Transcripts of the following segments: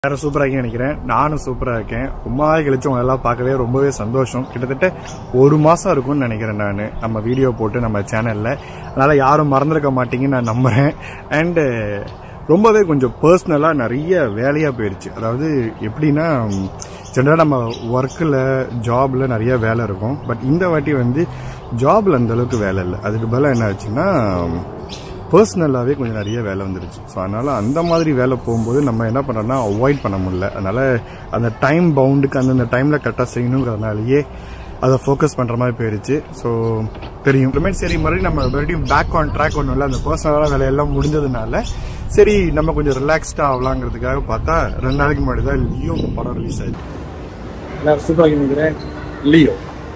வேற சூப்பரா இருக்கேன்னு நினைக்கிறேன் நானும் சூப்பரா இருக்கேன் ரொம்ப நாள் கழிச்சு உங்களை எல்லாம் பார்க்கவே ரொம்பவே சந்தோஷம் கிட்டத்தட்ட ஒரு மாசம் இருக்கும்னு நினைக்கிறேன் நான் நம்ம வீடியோ போட்டு நம்ம சேனல்ல அதனால யாரும் மறந்துருக்க மாட்டீங்கன்னு நான் நம்புறேன் அண்டு ரொம்பவே கொஞ்சம் பர்சனலாக நிறைய வேலையாக போயிடுச்சு அதாவது எப்படின்னா ஜென்ரலாக நம்ம ஒர்க்கில் ஜாபில் நிறைய வேலை இருக்கும் பட் இந்த வாட்டி வந்து ஜாபில் அந்த அளவுக்கு வேலை இல்லை அதுக்கு பதிலாக என்ன ஆச்சுன்னா பர்சனலாகவே கொஞ்சம் நிறைய வேலை வந்துருச்சு ஸோ அதனால் அந்த மாதிரி வேலை போகும்போது நம்ம என்ன பண்ணுறோம்னா அவாய்ட் பண்ண முடியல அதனால் அந்த டைம் பவுண்டுக்கு அந்தந்த டைமில் கரெக்டாக செய்யணுங்கிறதுனாலயே அதை ஃபோக்கஸ் பண்ணுற மாதிரி போயிடுச்சு ஸோ தெரியும் அப்புறமே சரி மறுபடியும் நம்ம மறுபடியும் பேக் ஆன் ட்ராக் ஒன்றும் இல்லை அந்த பர்சனலாக வேலையெல்லாம் முடிஞ்சதுனால சரி நம்ம கொஞ்சம் ரிலாக்ஸ்டாக ஆகலாங்கிறதுக்காக பார்த்தா ரெண்டு நாளைக்கு முன்னாடி தான் லியோ படம் ரிலீஸ் ஆயிடுச்சு எல்லாரும் சூப்பராக நினைக்கிறேன் Leo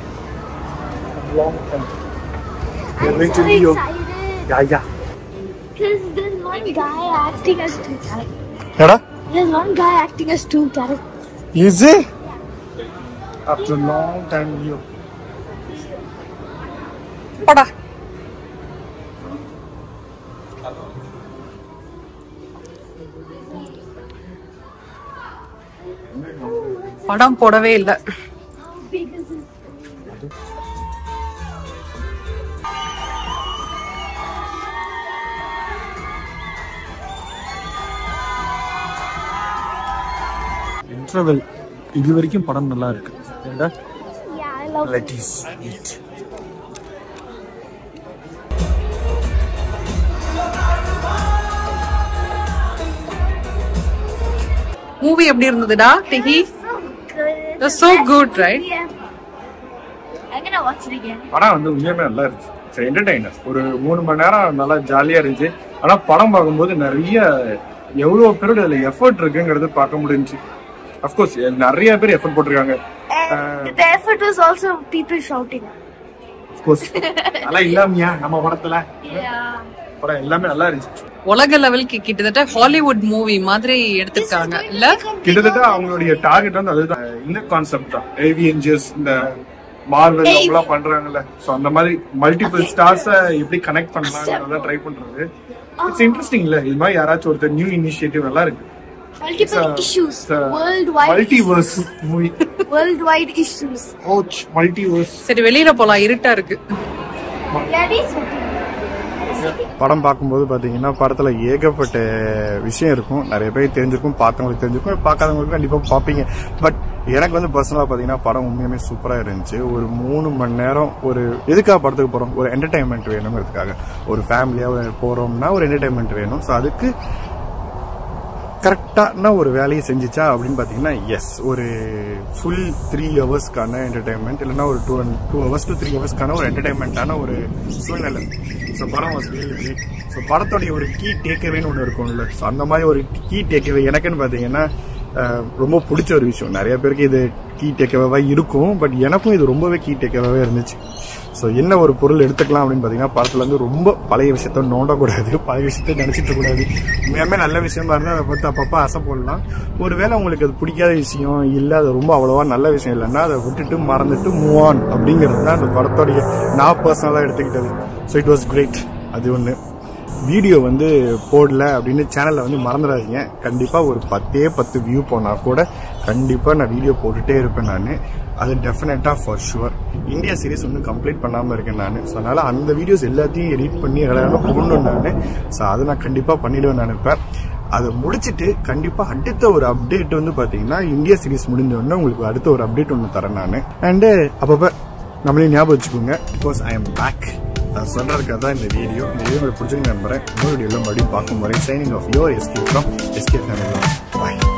I'm so Leo excited yeah yeah because there's one guy acting as two characters. எடா There's one guy acting as two characters. Is it? After a long time, you. படா படம் போடவே இல்ல Because இன்டர்வெல் இது வரைக்கும் படம் நல்லா இருக்கு ஏண்டா yeah, I love let is eat movie எப்படி இருந்ததுடா டிஹி so good. That's so good, right? Yeah. I'm gonna watch it again. படம் வந்து உண்மையுமே நல்லா இருந்துச்சு சரி என்டர்டைனர் ஒரு மூணு மணி நேரம் நல்லா ஜாலியா இருந்துச்சு ஆனா படம் பார்க்கும்போது நிறைய எவ்வளவு பேரோட இதுல எஃபர்ட் இருக்குங்கிறது பார்க்க முடிஞ்சுச்சு அஃப்கோர்ஸ் நிறைய பேர் எஃபர்ட் போட்டிருக்காங்க And the effort was also people shouting. Of course நல்லா இல்லாமையா நம்ம படத்துல Yeah. படம் எல்லாமே நல்லா இருந்துச்சு உலக லெவலுக்கு கிட்டத்தட்ட ஹாலிவுட் மூவி மாதிரி எடுத்திருக்காங்க இல்ல கிட்டத்தட்ட அவங்களுடைய டார்கெட் வந்து அதுதான் இந்த கான்செப்ட் தான் ஏவியன்ஜர்ஸ் இந்த மார்வல் அவங்களாம் பண்றாங்கல்ல சோ அந்த மாதிரி மல்டிபிள் ஸ்டார்ஸ எப்படி கனெக்ட் பண்ணலாம்ன்றத ட்ரை பண்றது இட்ஸ் இன்ட்ரெஸ்டிங் இல்ல இது மாதிரி யாராச்சும் ஒருத்தர் நியூ இனிஷியேட்டிவ் நல்லா இருக்கு Multiple issues. Worldwide. Multiverse movie Worldwide issues. கோச் மல்டிவர்ஸ் சரி வெளியில போலாம் இருட்டா இருக்கு Yeah, these படம் பார்க்கும்போது பாத்தீங்கன்னா படத்துல ஏகப்பட்ட விஷயம் இருக்கும் நிறைய பேர் தெரிஞ்சிருக்கும் பார்த்தவங்களுக்கு தெரிஞ்சிருக்கும் பார்க்காதவங்களுக்கு கண்டிப்பா பார்ப்பீங்க பட் எனக்கு வந்து பர்சனலா பாத்தீங்கன்னா படம் உண்மையுமே சூப்பரா இருந்துச்சு ஒரு மூணு மணி நேரம் ஒரு எதுக்காக படத்துக்கு போறோம் ஒரு என்டர்டைன்மெண்ட் வேணுங்கிறதுக்காக ஒரு ஃபேமிலியா போறோம்னா ஒரு என்டர்டைன்மெண்ட் வேணும் ஸோ அதுக்கு கரெக்டான ஒரு வேலையை செஞ்சுச்சா அப்படின்னு பார்த்தீங்கன்னா எஸ் ஒரு ஃபுல் த்ரீ ஹவர்ஸ்க்கான என்டர்டைன்மெண்ட் இல்லைன்னா ஒரு two two hours to three ஹவர்ஸ்க்கான ஒரு என்டர்டைன்மெண்ட்டான ஒரு சூழ்நிலை ஸோ படம் வாஸ் ரியலி கிரேட் ஸோ படத்தோடைய ஒரு கீ டேக்அவேன்னு ஒன்று இருக்கும்ல ஸோ அந்த மாதிரி ஒரு கீ டேக்அவே எனக்குன்னு பார்த்தீங்கன்னா அஹ், ரொம்ப பிடிச்ச ஒரு விஷயம் நிறைய பேருக்கு இது கீ டேக்அவேவா இருக்கும் பட் எனக்கும் இது ரொம்பவே கீ டேக்அவே இருந்துச்சு ஸோ என்ன ஒரு பொருள் எடுத்துக்கலாம் அப்படின்னு பார்த்தீங்கன்னா படத்துல வந்து ரொம்ப பழைய விஷயத்த நோண்டக்கூடாது பழைய விஷயத்த நினைச்சிட்டு கூடாது உண்மையாமே நல்ல விஷயமா இருந்தால் அதை பற்றி அப்பப்போ ஆசை போடலாம் ஒருவேளை உங்களுக்கு அது பிடிக்காத விஷயம் இல்லை அது ரொம்ப அவ்வளோவா நல்ல விஷயம் இல்லைன்னா அதை விட்டுட்டு மறந்துட்டு மூவ் ஆன் அப்படிங்கிறது தான் அந்த படத்தோடைய நான் பர்சனலாக எடுத்துக்கிட்டது ஸோ இட் வாஸ் கிரேட் அது ஒன்று வீடியோ வந்து போடல அப்படின்னு சேனல்ல வந்து மறந்துடாதீங்க கண்டிப்பா ஒரு பத்தே பத்து வியூ போனா கூட கண்டிப்பா நான் வீடியோ போட்டுட்டே இருப்பேன் நான் அது டெஃபினட்டா ஃபார் ஷுவர் இந்தியா சீரிஸ் ஒன்றும் கம்ப்ளீட் பண்ணாம இருக்கேன் நான் ஸோ அதனால அந்த வீடியோஸ் எல்லாத்தையும் எடிட் பண்ணி எல்லாரும் போடணும் நான் ஸோ அதை நான் கண்டிப்பா பண்ணிடுவேன் நான் இப்ப அதை முடிச்சிட்டு கண்டிப்பா அடுத்த ஒரு அப்டேட் வந்து பாத்தீங்கன்னா இந்தியா சீரிஸ் முடிஞ்ச உடனே உங்களுக்கு அடுத்த ஒரு அப்டேட் ஒன்று தரேன் நான் அண்டு அப்பப்ப நம்மளே ஞாபகம் வச்சுக்கோங்க பிகாஸ் ஐ எம் பேக் நான் சொல்றதுக்காக தான் இந்த வீடியோ இந்த வீடியோ உங்களுக்கு பிடிச்சிருந்து நம்புறேன் இன்னொரு வீடியோவில் மறுபடியும் பார்க்கும் வரை signing off your SK from SK family bye